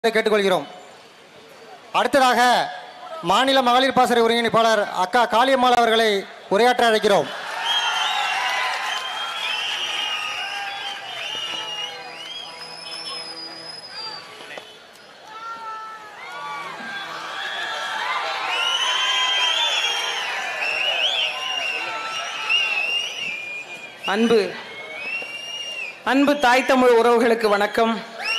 கேட்டுக்கொள்கிறோம் அடுத்ததாக மாநில மகளிர் பாசறை ஒருங்கிணைப்பாளர் அக்கா காளியம்மாள் அவர்களை உரையாற்ற அழைக்கிறோம் அன்பு அன்பு தாய் தமிழ் உறவுகளுக்கு வணக்கம்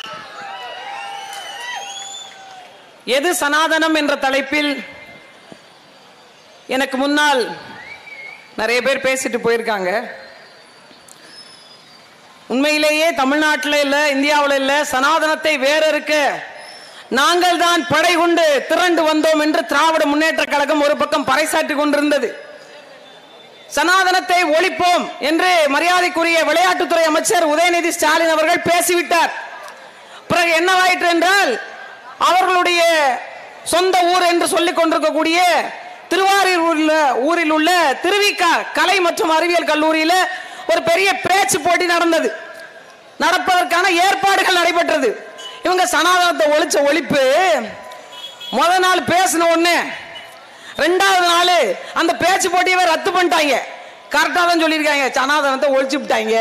எது சனாதனம் என்ற தலைப்பில் எனக்கு முன்னால் நிறைய பேர் பேசிட்டு போயிருக்காங்க உண்மையிலேயே தமிழ்நாட்டில் இல்ல இந்தியாவில் இல்ல சனாதனத்தை வேற இருக்க நாங்கள் தான் படை கொண்டு திரண்டு வந்தோம் என்று திராவிட முன்னேற்ற கழகம் ஒரு பக்கம் பறைசாற்றி கொண்டிருந்தது சனாதனத்தை ஒழிப்போம் என்று மரியாதைக்குரிய விளையாட்டுத்துறை அமைச்சர் உதயநிதி ஸ்டாலின் அவர்கள் பேசிவிட்டார் பிறகு என்னவாயிற்று என்றால் அவர்களுடைய சொந்த ஊர் என்று சொல்லிக் கொண்டிருக்கக்கூடிய திருவாரூர் உள்ள ஊரில் உள்ள திருவிக்கா கலை மற்றும் அறிவியல் கல்லூரியில ஒரு பெரிய பேச்சு போட்டி நடந்தது நடப்பதற்கான ஏற்பாடுகள் நடைபெற்றது இவங்க சனாதனத்தை ஒழிச்ச ஒழிப்பு முத நாள் பேசின உடனே ரெண்டாவது நாள் அந்த பேச்சு போட்டியவே ரத்து பண்ணிட்டாங்க கரெக்டாக தான் சொல்லியிருக்காங்க சனாதனத்தை ஒழிச்சு விட்டாங்க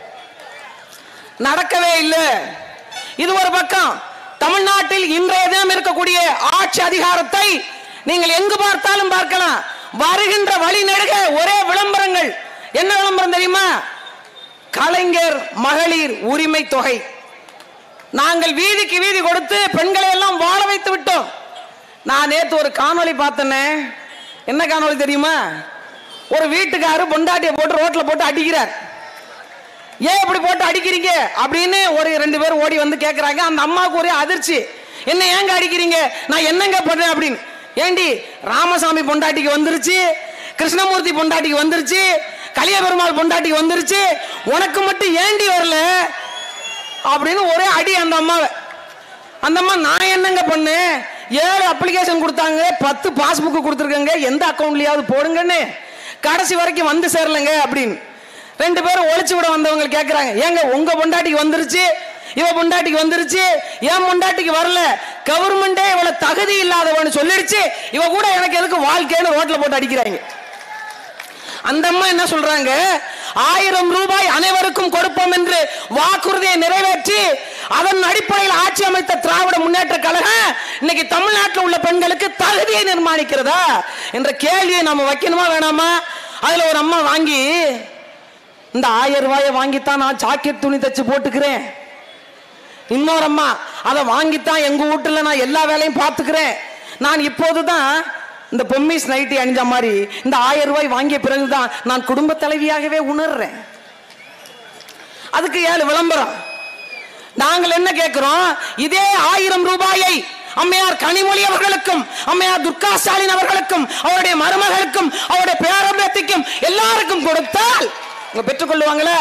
நடக்கவே இல்லை இது ஒரு பக்கம் தமிழ்நாட்டில் இன்றைய தினம் இருக்கக்கூடிய ஆட்சி அதிகாரத்தை நீங்கள் எங்கு பார்த்தாலும் பார்க்கலாம் வருகின்ற வழி நெடுக ஒரே விளம்பரங்கள் என்ன விளம்பரம் தெரியுமா கலைஞர் மகளிர் உரிமை தொகை நாங்கள் வீதிக்கு வீதி கொடுத்து பெண்களை எல்லாம் வாழ வைத்து விட்டோம் நான் நேத்து ஒரு காணொளி பார்த்தேனே என்ன காணொளி தெரியுமா ஒரு வீட்டுக்காரு பொண்டாட்டியை போட்டு ரோட்ல போட்டு அடிக்கிறார் ஏன் இப்படி போட்டு அடிக்கிறீங்க அப்படின்னு ஒரு ரெண்டு பேர் ஓடி வந்து கேட்கறாங்க அந்த அம்மாவுக்கு ஒரே அதிர்ச்சி என்ன ஏங்க அடிக்கிறீங்க நான் என்னங்க பண்றேன் அப்படின்னு ஏண்டி ராமசாமி பொண்டாட்டிக்கு வந்துருச்சு கிருஷ்ணமூர்த்தி பொண்டாட்டிக்கு வந்துருச்சு கலிய பெருமாள் பொண்டாட்டிக்கு வந்துருச்சு உனக்கு மட்டும் ஏண்டி வரல அப்படின்னு ஒரே அடி அந்த அம்மாவை அந்த அம்மா நான் என்னங்க பண்ணேன் ஏழு அப்ளிகேஷன் கொடுத்தாங்க பத்து பாஸ்புக் கொடுத்துருக்கங்க எந்த அக்கௌண்ட்லயாவது போடுங்கன்னு கடைசி வரைக்கும் வந்து சேரலங்க அப்படின்னு ரெண்டு பேரும் ஒளிச்சு விட வந்தவங்க கேட்குறாங்க ஏங்க உங்க பொண்டாட்டிக்கு வந்துருச்சு இவ பொண்டாட்டிக்கு வந்துருச்சு என் பொண்டாட்டிக்கு வரல கவர்மெண்டே இவ்வளவு தகுதி இல்லாதவன்னு சொல்லிடுச்சு இவ கூட எனக்கு எதுக்கு வாழ்க்கைன்னு ரோட்ல போட்டு அடிக்கிறாங்க அந்த அம்மா என்ன சொல்றாங்க ஆயிரம் ரூபாய் அனைவருக்கும் கொடுப்போம் என்று வாக்குறுதியை நிறைவேற்றி அதன் அடிப்படையில் ஆட்சி அமைத்த திராவிட முன்னேற்ற கழகம் இன்னைக்கு தமிழ்நாட்டில் உள்ள பெண்களுக்கு தகுதியை நிர்மாணிக்கிறதா என்ற கேள்வியை நம்ம வைக்கணுமா வேணாமா அதுல ஒரு அம்மா வாங்கி இந்த ஆயிரம் ரூபாயை வாங்கித்தான் நான் ஜாக்கெட் துணி தச்சு போட்டுக்கிறேன் இன்னொரு அம்மா அதை வாங்கித்தான் எங்க வீட்டுல நான் எல்லா வேலையும் பார்த்துக்கிறேன் நான் இப்போதுதான் இந்த பொம்மிஸ் நைட்டி அணிஞ்ச மாதிரி இந்த ஆயிரம் ரூபாய் வாங்கிய பிறகுதான் நான் குடும்ப தலைவியாகவே உணர்றேன் அதுக்கு ஏழு விளம்பரம் நாங்கள் என்ன கேட்கிறோம் இதே ஆயிரம் ரூபாயை அம்மையார் கனிமொழி அவர்களுக்கும் அம்மையார் துர்கா ஸ்டாலின் அவர்களுக்கும் அவருடைய மருமகளுக்கும் அவருடைய பேரம்பேத்திக்கும் எல்லாருக்கும் கொடுத்தால் இங்க பெற்றுக்கொள்ளுவாங்களா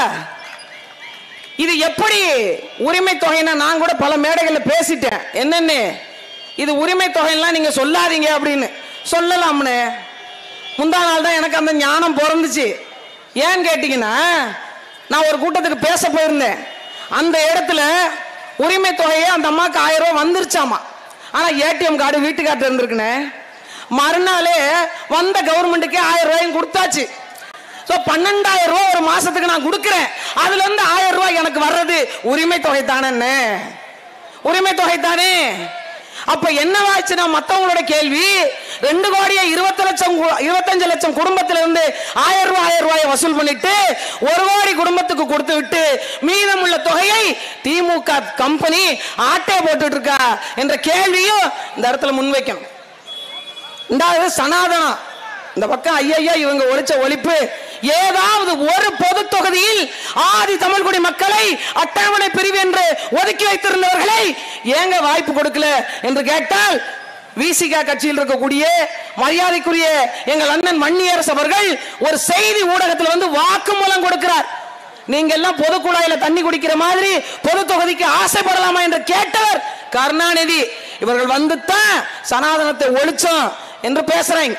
இது எப்படி உரிமை தொகைன்னா நான் கூட பல மேடைகளில் பேசிட்டேன் என்னன்னு இது உரிமை தொகையெல்லாம் நீங்க சொல்லாதீங்க அப்படின்னு சொல்லலாம்னு முந்தா நாள் தான் எனக்கு அந்த ஞானம் பிறந்துச்சு ஏன்னு கேட்டீங்கன்னா நான் ஒரு கூட்டத்துக்கு பேச போயிருந்தேன் அந்த இடத்துல உரிமை தொகையே அந்த அம்மாவுக்கு ஆயிரம் ரூபாய் வந்துருச்சாமா ஆனா ஏடிஎம் கார்டு வீட்டுக்கார்ட்ட இருந்திருக்குனே மறுநாளே வந்த கவர்மெண்ட்டுக்கே ஆயிரம் ரூபாயும் கொடுத்தாச்சு ஸோ பன்னெண்டாயிரம் ரூபாய் ஒரு மாசத்துக்கு நான் கொடுக்குறேன் அதுல இருந்து ஆயிரம் ரூபாய் எனக்கு வர்றது உரிமை தொகை தானே உரிமை தொகை தானே அப்ப என்னவாச்சுன்னா மத்தவங்களோட கேள்வி ரெண்டு கோடியே இருபத்தி லட்சம் கு- இருபத்தஞ்சு லட்சம் குடும்பத்திலிருந்து ஆயிரம் ரூபாய் ஆயிரம் ரூபாயை வசூல் பண்ணிட்டு ஒரு கோடி குடும்பத்துக்கு கொடுத்து விட்டு மீதமுள்ள தொகையை திமுக கம்பெனி ஆட்டை போட்டுட்டு இருக்கா என்ற கேள்வியும் இந்த இடத்துல முன்வைக்கணும் இண்டாவது சனாதனம் இந்த பக்கம் ஐயா இவங்க ஒழிச்ச ஒழிப்பு ஏதாவது ஒரு பொது தொகுதியில் ஆதி தமிழ்குடி மக்களை அட்டவணை பிரிவு என்று ஒதுக்கி வைத்திருந்தவர்களை ஏங்க வாய்ப்பு கொடுக்கல என்று கேட்டால் விசிகா கட்சியில் இருக்கக்கூடிய மரியாதைக்குரிய எங்கள் அண்ணன் மன்னியரசு அவர்கள் ஒரு செய்தி ஊடகத்தில் வந்து வாக்குமூலம் கொடுக்கிறார் நீங்க எல்லாம் பொது குழாயில தண்ணி குடிக்கிற மாதிரி பொது தொகுதிக்கு ஆசைப்படலாமா என்று கேட்டவர் கருணாநிதி இவர்கள் வந்துத்தான் சனாதனத்தை ஒழிச்சோம் என்று பேசுறாங்க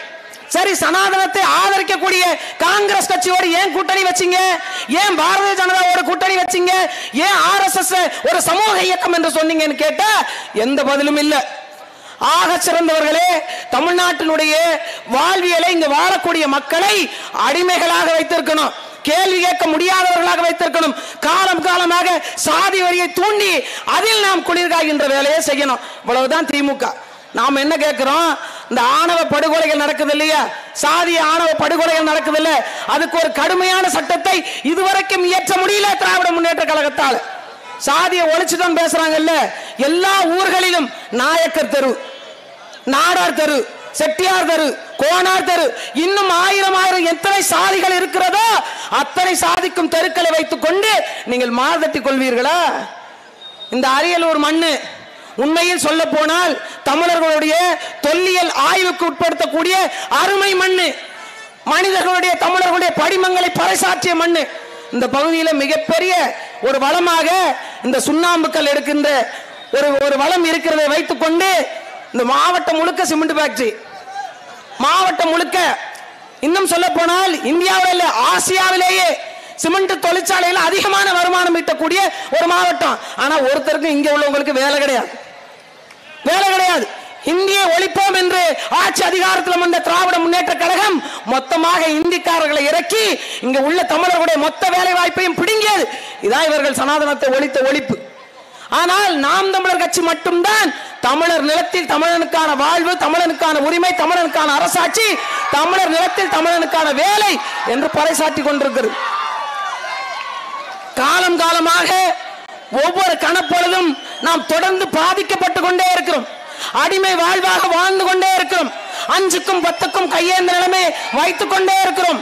சரி சனாதனத்தை ஆதரிக்கக்கூடிய காங்கிரஸ் கட்சியோடு ஏன் கூட்டணி வச்சீங்க ஏன் பாரதிய ஜனதாவோட கூட்டணி வச்சீங்க ஏன் ஆர்எஸ்எஸ் ஒரு சமூக இயக்கம் என்று சொன்னீங்கன்னு கேட்டா எந்த பதிலும் இல்ல ஆக சிறந்தவர்களே தமிழ்நாட்டினுடைய வாழ்வியலை இங்கு வாழக்கூடிய மக்களை அடிமைகளாக வைத்திருக்கணும் கேள்வி கேட்க முடியாதவர்களாக வைத்திருக்கணும் காலம் காலமாக சாதி வரியை தூண்டி அதில் நாம் குளிர்காய்கின்ற வேலையை செய்யணும் இவ்வளவுதான் திமுக நாம் என்ன கேட்கிறோம் இந்த ஆணவ படுகொலைகள் நடக்குது இல்லையா சாதிய ஆணவ படுகொலைகள் நடக்குது இல்ல அதுக்கு ஒரு கடுமையான சட்டத்தை இதுவரைக்கும் இயற்ற முடியல திராவிட முன்னேற்ற கழகத்தால் சாதியை ஒழிச்சுதான் பேசுறாங்கல்ல எல்லா ஊர்களிலும் நாயக்கர் தெரு நாடார் தெரு செட்டியார் தெரு கோனார் தெரு இன்னும் ஆயிரம் ஆயிரம் எத்தனை சாதிகள் இருக்கிறதோ அத்தனை சாதிக்கும் தெருக்களை வைத்துக் கொண்டு நீங்கள் மாறுதட்டிக் கொள்வீர்களா இந்த அரியலூர் மண்ணு உண்மையில் சொல்ல போனால் தமிழர்களுடைய தொல்லியல் ஆய்வுக்கு உட்படுத்தக்கூடிய அருமை மண்ணு மனிதர்களுடைய தமிழர்களுடைய படிமங்களை பறைசாற்றிய மண்ணு இந்த பகுதியில் மிகப்பெரிய ஒரு வளமாக இந்த சுண்ணாம்புக்கல் எடுக்கின்ற ஒரு ஒரு வளம் இருக்கிறதை வைத்துக்கொண்டு இந்த மாவட்டம் முழுக்க சிமெண்ட் ஃபேக்டரி மாவட்டம் முழுக்க இன்னும் சொல்ல போனால் இந்தியாவில் இல்ல ஆசியாவிலேயே சிமெண்ட் தொழிற்சாலையில் அதிகமான வருமானம் ஈட்டக்கூடிய ஒரு மாவட்டம் ஆனா ஒருத்தருக்கும் இங்க உள்ளவங்களுக்கு வேலை கிடையாது வேலை கிடையாது இந்திய ஒழிப்போம் என்று ஆட்சி அதிகாரத்தில் வந்த திராவிட முன்னேற்ற கழகம் மொத்தமாக இந்திக்காரர்களை இறக்கி இங்க உள்ள தமிழர்களுடைய மொத்த வேலை வாய்ப்பையும் பிடுங்கியது இதான் இவர்கள் சனாதனத்தை ஒழித்த ஒழிப்பு ஆனால் நாம் தமிழர் கட்சி மட்டும்தான் தமிழர் நிலத்தில் தமிழனுக்கான வாழ்வு தமிழனுக்கான உரிமை தமிழனுக்கான அரசாட்சி தமிழர் நிலத்தில் தமிழனுக்கான வேலை என்று பறைசாற்றி கொண்டிருக்கிறது காலம் காலமாக ஒவ்வொரு கணப்பொழுதும் நாம் தொடர்ந்து பாதிக்கப்பட்டு கொண்டே இருக்கிறோம் அடிமை வாழ்வாக வாழ்ந்து கொண்டே இருக்கிறோம் அஞ்சுக்கும் பத்துக்கும் கையேந்த நிலைமை வைத்துக் கொண்டே இருக்கிறோம்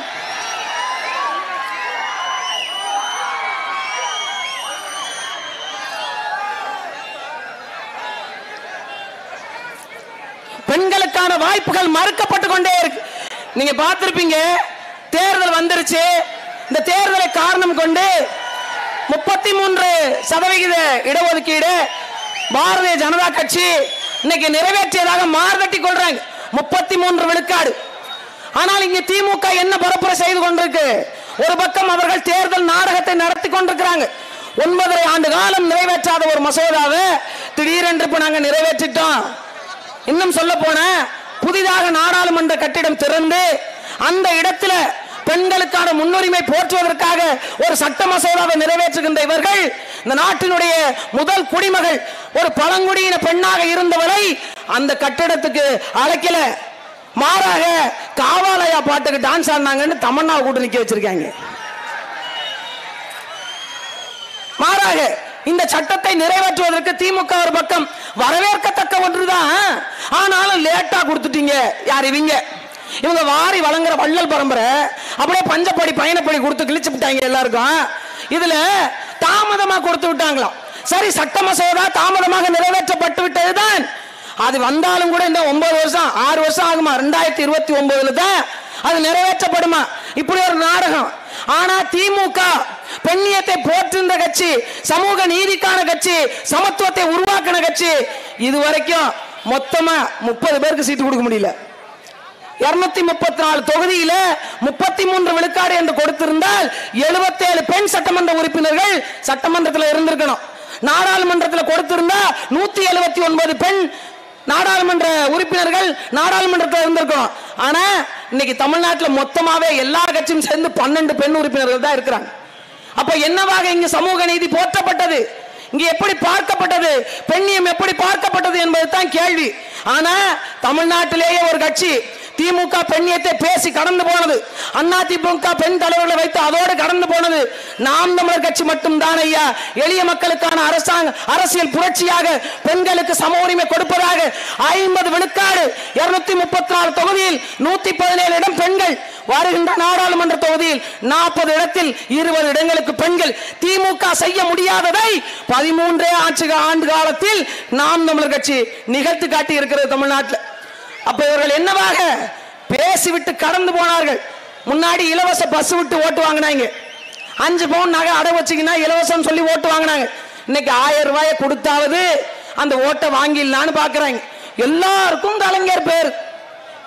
பெண்களுக்கான வாய்ப்புகள் மறுக்கப்பட்டு கொண்டே இருக்கு நீங்க பார்த்திருப்பீங்க தேர்தல் வந்துருச்சு இந்த தேர்தலை காரணம் கொண்டு முப்பத்தி மூன்று சதவிகித இடஒதுக்கீடு பாரதிய ஜனதா கட்சி இன்னைக்கு நிறைவேற்றியதாக மார்தட்டி கொள்றாங்க முப்பத்தி மூன்று விழுக்காடு ஆனால் இங்க திமுக என்ன பரப்புரை செய்து கொண்டிருக்கு ஒரு பக்கம் அவர்கள் தேர்தல் நாடகத்தை நடத்தி கொண்டிருக்கிறாங்க ஒன்பதரை ஆண்டு காலம் நிறைவேற்றாத ஒரு மசோதாவை திடீரென்று இப்ப நாங்க நிறைவேற்றிட்டோம் இன்னும் சொல்ல போன புதிதாக நாடாளுமன்ற கட்டிடம் திறந்து அந்த இடத்துல பெண்களுக்கான முன்னுரிமை போற்றுவதற்காக ஒரு சட்ட மசோதாவை நிறைவேற்றுகின்ற இவர்கள் இந்த நாட்டினுடைய முதல் குடிமகள் ஒரு பழங்குடியின பெண்ணாக இருந்தவரை அந்த கட்டிடத்துக்கு அழைக்கல மாறாக காவாலயா பாட்டுக்கு டான்ஸ் ஆடினாங்கன்னு தமன்னாவை கூட்டு நிக்க வச்சிருக்காங்க மாறாக இந்த சட்டத்தை நிறைவேற்றுவதற்கு திமுக ஒரு பக்கம் வரவேற்கத்தக்க ஒன்றுதான் ஆனாலும் லேட்டா கொடுத்துட்டீங்க யார் இவங்க இவங்க வாரி வழங்குற வள்ளல் பரம்பரை அப்படியே பஞ்சப்படி பயணப்படி கொடுத்து கிழிச்சு விட்டாங்க எல்லாருக்கும் இதுல தாமதமா கொடுத்து விட்டாங்களாம் சரி சட்ட மசோதா தாமதமாக நிறைவேற்றப்பட்டு விட்டதுதான் அது வந்தாலும் கூட இந்த ஒன்பது வருஷம் ஆறு வருஷம் ஆகுமா ரெண்டாயிரத்தி இருபத்தி ஒன்பதுல தான் அது நிறைவேற்றப்படுமா இப்படி ஒரு நாடகம் ஆனா திமுக பெண்ணியத்தை போற்றுகின்ற கட்சி சமூக நீதிக்கான கட்சி சமத்துவத்தை உருவாக்கின கட்சி இது வரைக்கும் மொத்தமா முப்பது பேருக்கு சீட்டு கொடுக்க முடியல இருநூத்தி முப்பத்தி நாலு தொகுதியில முப்பத்தி மூன்று விழுக்காடு என்று கொடுத்திருந்தால் எழுபத்தேழு பெண் சட்டமன்ற உறுப்பினர்கள் சட்டமன்றத்தில் இருந்திருக்கணும் நாடாளுமன்றத்தில் கொடுத்திருந்தா நூத்தி எழுபத்தி ஒன்பது பெண் நாடாளுமன்ற உறுப்பினர்கள் நாடாளுமன்றத்தில் இருந்திருக்கணும் ஆனா இன்னைக்கு தமிழ்நாட்டில் மொத்தமாவே எல்லா கட்சியும் சேர்ந்து பன்னெண்டு பெண் உறுப்பினர்கள் தான் இருக்கிறாங்க அப்ப என்னவாக இங்கு சமூக நீதி போற்றப்பட்டது இங்க எப்படி பார்க்கப்பட்டது பெண்ணியம் எப்படி பார்க்கப்பட்டது என்பது தான் கேள்வி ஆனா தமிழ்நாட்டிலேயே ஒரு கட்சி திமுக பெண்ணியத்தை பேசி கடந்து போனது அண்ணா திமுக பெண் தலைவர்களை வைத்து அதோடு கடந்து போனது நாம் தமிழர் கட்சி மட்டும் தான் ஐயா எளிய மக்களுக்கான அரசாங்க அரசியல் புரட்சியாக பெண்களுக்கு சம உரிமை கொடுப்பதாக ஐம்பது விழுக்காடு இருநூத்தி முப்பத்தி நாலு தொகுதியில் நூத்தி பதினேழு இடம் பெண்கள் வருகின்ற நாடாளுமன்ற தொகுதியில் நாற்பது இடத்தில் இருபது இடங்களுக்கு பெண்கள் திமுக செய்ய முடியாததை பதிமூன்றே ஆட்சி ஆண்டு காலத்தில் நாம் தமிழர் கட்சி நிகழ்த்து காட்டி இருக்கிறது தமிழ்நாட்டில் அப்ப இவர்கள் என்னவாக பேசிவிட்டு கடந்து போனார்கள் முன்னாடி இலவச பஸ் விட்டு ஓட்டு வாங்கினாங்க அஞ்சு பவுன் நகை அடை வச்சீங்கன்னா இலவசம் சொல்லி ஓட்டு வாங்கினாங்க இன்னைக்கு ஆயிரம் ரூபாயை கொடுத்தாவது அந்த ஓட்டை வாங்கிடலான்னு பாக்குறாங்க எல்லாருக்கும் கலைஞர் பேர்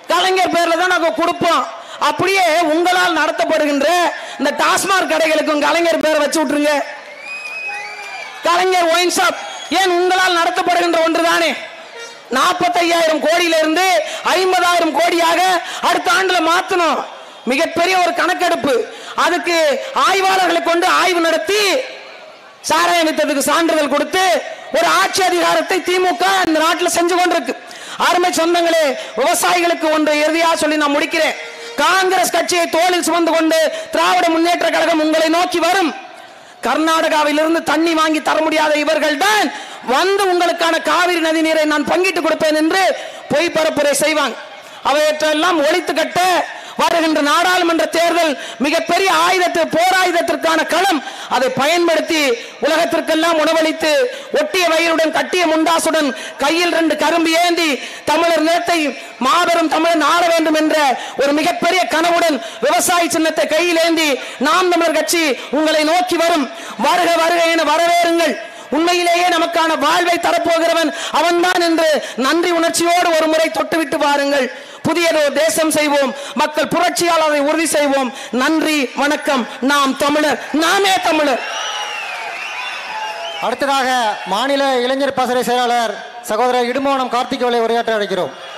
கலைஞர் பேர்ல தான் நாங்க கொடுப்போம் அப்படியே உங்களால் நடத்தப்படுகின்ற இந்த டாஸ்மாக் கடைகளுக்கும் கலைஞர் பேரை வச்சு விட்டுருங்க கலைஞர் ஒயின் ஷாப் ஏன் உங்களால் நடத்தப்படுகின்ற ஒன்றுதானே நாற்பத்தையாயிரம் கோடியிலிருந்து ஐம்பதாயிரம் கோடியாக அடுத்த ஆண்டுல மாத்தணும் மிகப்பெரிய ஒரு கணக்கெடுப்பு அதுக்கு ஆய்வாளர்களை கொண்டு ஆய்வு நடத்தி சாராயம் வித்ததுக்கு சான்றிதழ் கொடுத்து ஒரு ஆட்சி அதிகாரத்தை திமுக இந்த நாட்டில் செஞ்சு கொண்டிருக்கு அருமை சொந்தங்களே விவசாயிகளுக்கு ஒன்று இறுதியா சொல்லி நான் முடிக்கிறேன் காங்கிரஸ் கட்சியை தோளில் சுமந்து கொண்டு திராவிட முன்னேற்ற கழகம் உங்களை நோக்கி வரும் கர்நாடகாவிலிருந்து தண்ணி வாங்கி தர முடியாத இவர்கள் தான் வந்து உங்களுக்கான காவிரி நதி நீரை நான் பங்கிட்டு கொடுப்பேன் என்று பொய் பரப்புரை செய்வாங்க அவையற்றெல்லாம் ஒழித்து கட்ட வருகின்ற நாடாளுமன்ற தேர்தல் மிகப்பெரிய ஆயுதத்து போராயுதத்திற்கான களம் அதை பயன்படுத்தி உலகத்திற்கெல்லாம் உணவளித்து ஒட்டிய வயிறுடன் கட்டிய முண்டாசுடன் கையில் ரெண்டு கரும்பு ஏந்தி தமிழர் நிலத்தை மாபெரும் தமிழன் ஆள வேண்டும் என்ற ஒரு மிகப்பெரிய கனவுடன் விவசாய சின்னத்தை கையில் ஏந்தி நாம் தமிழர் கட்சி உங்களை நோக்கி வரும் வருக வருக என வரவேறுங்கள் உண்மையிலேயே நமக்கான வாழ்வை தரப்போகிறவன் அவன்தான் என்று நன்றி உணர்ச்சியோடு ஒரு முறை தொட்டுவிட்டு பாருங்கள் புதியதோ தேசம் செய்வோம் மக்கள் புரட்சியாளரை உறுதி செய்வோம் நன்றி வணக்கம் நாம் தமிழர் நாமே தமிழர் அடுத்ததாக மாநில இளைஞர் பாசறை செயலாளர் சகோதரர் இடுமோனம் கார்த்திகேயனை உரையாற்ற அழைக்கிறோம்